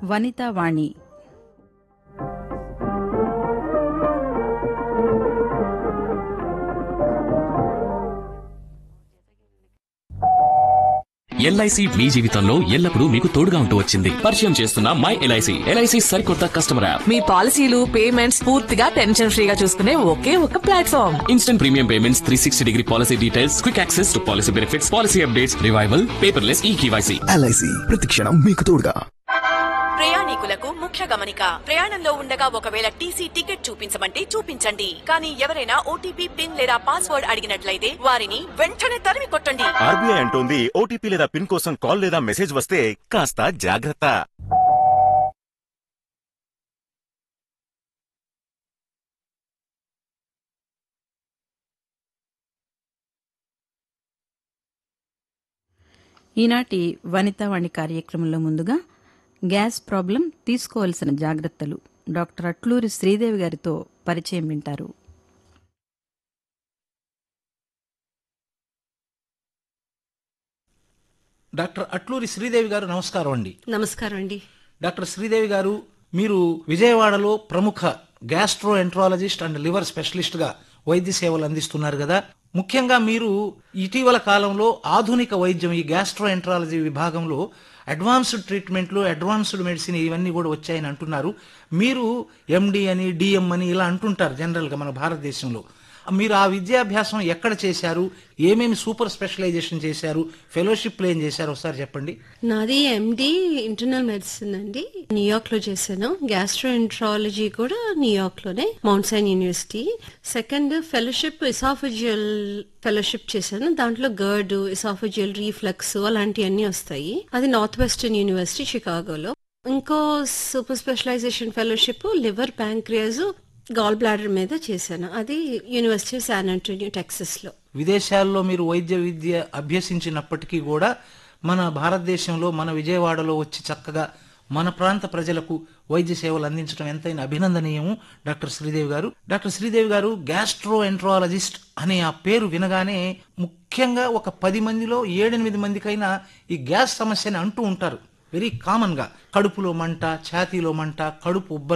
వనితా వాణి LIC మీ జీవితంలో ఎల్లప్పుడూ మీకు తోడుగా ఉంటూ వచ్చింది పరిచయం చేస్తున్న మై ఎల్ఐసి ఎల్ఐసి సరికొత్త కస్టమర్ యాప్ మీ పాలసీలు పేమెంట్స్ పూర్తిగా టెన్షన్ ఫ్రీగా చూసుకునే ఒకే ఒక platform instant premium payments three sixty degree policy details quick access to policy benefits policy updates revival paperless e KYC LIC ప్రతిక్షణం మీకు తోడుగా ప్రయాణికులకు ముఖ్య గమనిక ప్రయాణంలో ఉండగా ఒకవేళ టీసీ టికెట్ చూపించమంటే చూపించండి కానీ ఎవరైనా ఓటీపీ పిన్ లేదా పాస్వర్డ్ అడిగినట్లయితే వారిని వెంటనే తరిమి కొట్టండి ఆర్బీఐ అంటోంది ఓటీపీ లేదా పిన్ కోసం కాల్ లేదా మెసేజ్ వస్తే కాస్త జాగ్రత్త ఈనాటి వనితా వాణి కార్యక్రమంలో ముందుగా గ్యాస్ ప్రాబ్లం తీసుకోవాల్సిన జాగ్రత్తలు డాక్టర్ అట్లూరి శ్రీదేవి గారితో పరిచయం వింటారు డాక్టర్ అట్లూరి శ్రీదేవి గారు నమస్కారం అండి నమస్కారం అండి డాక్టర్ శ్రీదేవి గారు మీరు విజయవాడలో ప్రముఖ gastroenterologist and liver specialist గా వైద్య సేవలు అందిస్తున్నారు కదా ముఖ్యంగా మీరు ఇటీవల కాలంలో ఆధునిక వైద్యం ఈ గ్యాస్ట్రో ఎంట్రాలజీ విభాగంలో అడ్వాన్స్డ్ ట్రీట్మెంట్లు అడ్వాన్స్డ్ మెడిసిన్ ఇవన్నీ కూడా వచ్చాయని అంటున్నారు మీరు ఎండి అని డిఎం అని ఇలా అంటుంటారు జనరల్గా మన భారతదేశంలో మీరు ఆ విద్యాభ్యాసం ఎక్కడ చేశారు ఏమేమి సూపర్ స్పెషలైజేషన్ చేశారు ఫెలోషిప్లు ఏం చేశారు ఒకసారి చెప్పండి నాది ఎండి ఇంటర్నల్ మెడిసిన్ అండి న్యూయార్క్ లో చేశాను గ్యాస్ట్రోఎంట్రాలజీ కూడా న్యూయార్క్ లోనే Mount Sinai university second fellowship oesophageal fellowship చేశాను దాంట్లో గర్డ్ ఇసాఫజియల్ రీఫ్లక్స్ అలాంటివన్నీ వస్తాయి అది నార్త్ వెస్టర్న్ యూనివర్సిటీ షికాగోలో ఇంకో super specialisation fellowship liver pancreas gall bladder మీద చేశాను అది యూనివర్సిటీ శాన్ అంటోనియో టెక్సస్ లో విదేశాల్లో మీరు వైద్య విద్య అభ్యసించినప్పటికీ కూడా మన భారతదేశంలో మన విజయవాడలో వచ్చి చక్కగా మన ప్రాంత ప్రజలకు వైద్య సేవలు అందించడం ఎంతైనా అభినందనీయము డాక్టర్ శ్రీదేవి గారు డాక్టర్ శ్రీదేవి గారు గ్యాస్ట్రో ఎంట్రాలజిస్ట్ అనే ఆ పేరు వినగానే ముఖ్యంగా ఒక పది మందిలో ఏడెనిమిది మందికైనా ఈ గ్యాస్ సమస్యని అంటూ ఉంటారు వెరీ కామన్ గా కడుపులో మంట ఛాతీలో మంట కడుపు ఉబ్బరం